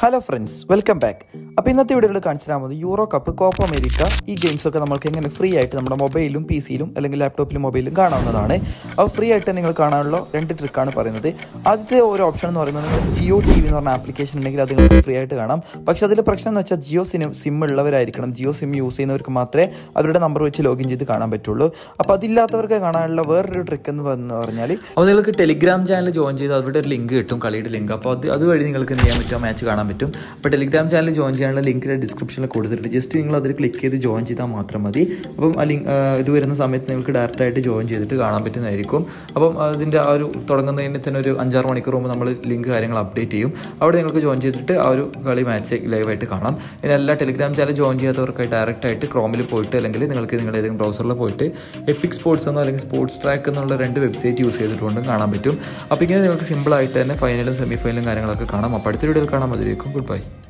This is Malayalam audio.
ഹലോ ഫ്രണ്ട്സ് വെൽക്കം ബാക്ക് അപ്പോൾ ഇന്നത്തെ വീഡിയോയിൽ കാണിച്ചു തരാൻ പോകുന്നത് യൂറോ കപ്പ് കോപ്പ അമേരിക്ക ഈ ഗെയിംസൊക്കെ നമുക്ക് എങ്ങനെ ഫ്രീ ആയിട്ട് നമ്മുടെ മൊബൈലിലും പി സിയിലും അല്ലെങ്കിൽ ലാപ്ടോപ്പിലും മൊബൈലിലും കാണാവുന്നതാണ് അപ്പോൾ ഫ്രീ ആയിട്ട് നിങ്ങൾ കാണാനുള്ള രണ്ട് ട്രിക്കാണ് പറയുന്നത് ആദ്യത്തെ ഒരു ഓപ്ഷൻ എന്ന് പറയുന്നത് നിങ്ങൾ ജിയോ ടി വി എന്ന് പറഞ്ഞ ആപ്ലിക്കേഷൻ ഉണ്ടെങ്കിൽ അത് നിങ്ങൾക്ക് ഫ്രീ ആയിട്ട് കാണാം പക്ഷേ അതിൽ പ്രശ്നം എന്ന് വെച്ചാൽ ജിയോ സിം സിം ഉള്ളവരായിരിക്കണം ജിയോ സിം യൂസ് ചെയ്യുന്നവർക്ക് മാത്രമേ അവരുടെ നമ്പർ വെച്ച് ലോഗിൻ ചെയ്ത് കാണാൻ പറ്റുള്ളൂ അപ്പോൾ അതില്ലാത്തവർക്ക് കാണാനുള്ള വേറൊരു ട്രിക്ക് എന്ന് പറഞ്ഞു പറഞ്ഞാൽ അപ്പോൾ നിങ്ങൾക്ക് ടെലിഗ്രാം ചാനൽ ജോയിൻ ചെയ്ത് അവിടെ ഒരു ലിങ്ക് കിട്ടും കളിയുടെ ലിങ്ക് അപ്പോൾ അത് അതുവഴി നിങ്ങൾക്ക് എന്ത് ചെയ്യാൻ പറ്റും മാച്ച് കാണാൻ പറ്റും അപ്പോൾ ടെലിഗ്രാം ചാനൽ ജോയിൻ ചെയ്യാനുള്ള ലിങ്കിൻ്റെ ഡിസ്ക്രിപ്ഷനിൽ കൊടുത്തിട്ടുണ്ട് ജസ്റ്റ് നിങ്ങൾ അതിൽ ക്ലിക്ക് ചെയ്ത് ജോയിൻ ചെയ്താൽ മാത്രം മതി അപ്പം ആ ലിങ്ക് ഇത് വരുന്ന സമയത്ത് നിങ്ങൾക്ക് ഡയറക്റ്റ് ആയിട്ട് ജോയിൻ ചെയ്തിട്ട് കാണാൻ പറ്റുന്നതായിരിക്കും അപ്പം അതിൻ്റെ ആ ഒരു തുടങ്ങുന്നതിന് തന്നെ ഒരു അഞ്ചാറ് മണിക്കൂർ മുമ്പ് നമ്മൾ ലിങ്ക് കാര്യങ്ങൾ അപ്ഡേറ്റ് ചെയ്യും അവിടെ നിങ്ങൾക്ക് ജോയിൻ ചെയ്തിട്ട് ആ ഒരു കളി മാച്ച് ലൈവായിട്ട് കാണാം ഇനി എല്ലാ ടെലിഗ്രാം ചാനൽ ജോയിൻ ചെയ്യാത്തവർക്ക് ഡയറക്റ്റ് ആയിട്ട് ക്രോമിൽ പോയിട്ട് അല്ലെങ്കിൽ നിങ്ങൾക്ക് നിങ്ങളുടെ ഏതെങ്കിലും ബ്രൗസറിൽ പോയിട്ട് എപ്പിക് സ്പോർട്സ് എന്നോ അല്ലെങ്കിൽ സ്പോർട്സ് ട്രാക്ക് എന്നുള്ള രണ്ട് വെബ്സൈറ്റ് യൂസ് ചെയ്തിട്ടുണ്ടും കാണാൻ പറ്റും അപ്പോൾ ഇങ്ങനെ നിങ്ങൾക്ക് സിമ്പിളായിട്ട് തന്നെ ഫൈനലും സെമി ഫൈനലും കാര്യങ്ങളൊക്കെ കാണാം അപ്പോൾ അടുത്ത വീഡിയോയിൽ കാണാം അതിലേക്കും ഗുഡ് ബൈ